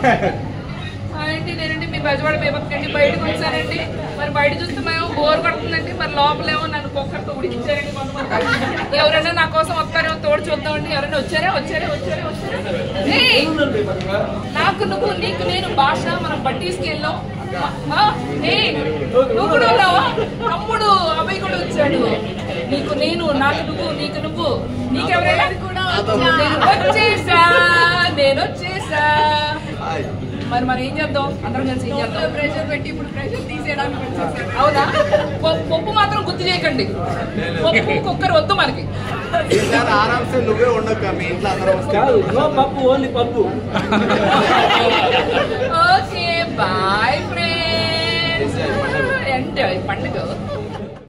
ఏంటి నేనండి మీ బజవాడ బేబక్కండి బయటకు వచ్చానండి మరి బయట చూస్తే మేము బోర్ పడుతుందండి మరి లోపలేమో నన్ను కుక్కర్తో ఉడికించారండి కొంతమంది ఎవరైనా నా కోసం వస్తారేమో తోడు చూద్దామండి ఎవరైనా వచ్చారా వచ్చారా వచ్చారా వచ్చారా ఏయ్! నాకు నువ్వు నీకు నేను భాష మనం బట్టీస్కి వెళ్ళాం ఆ, ఏయ్, నువ్వు కూడా ఉన్నావా తమ్ముడు అబ్బాయి కూడా వచ్చాడు నీకు నేను నాకు నువ్వు నీకు నువ్వు నీకెవరైనా నేను వచ్చేసా నేను వచ్చేసా మరి మరి ఏం చేద్దాం అందరం కలిసి ఏం చేద్దాం ప్రెషర్ పెట్టి ఇప్పుడు ప్రెషర్ తీసేయడానికి అవునా పప్పు- పప్పు మాత్రం గుర్తు చేయకండి పప్పు కుక్కర్ వద్దు మనకి ఈసారి ఆరామ్సే నువ్వే ఉండక మీ ఇంట్లో అందరం వస్తే కాదు నో పప్పు ఓన్లీ పప్పు ఓకే బాయ్ ఫ్రెండ్స్ ఎంజాయ్ పండుగ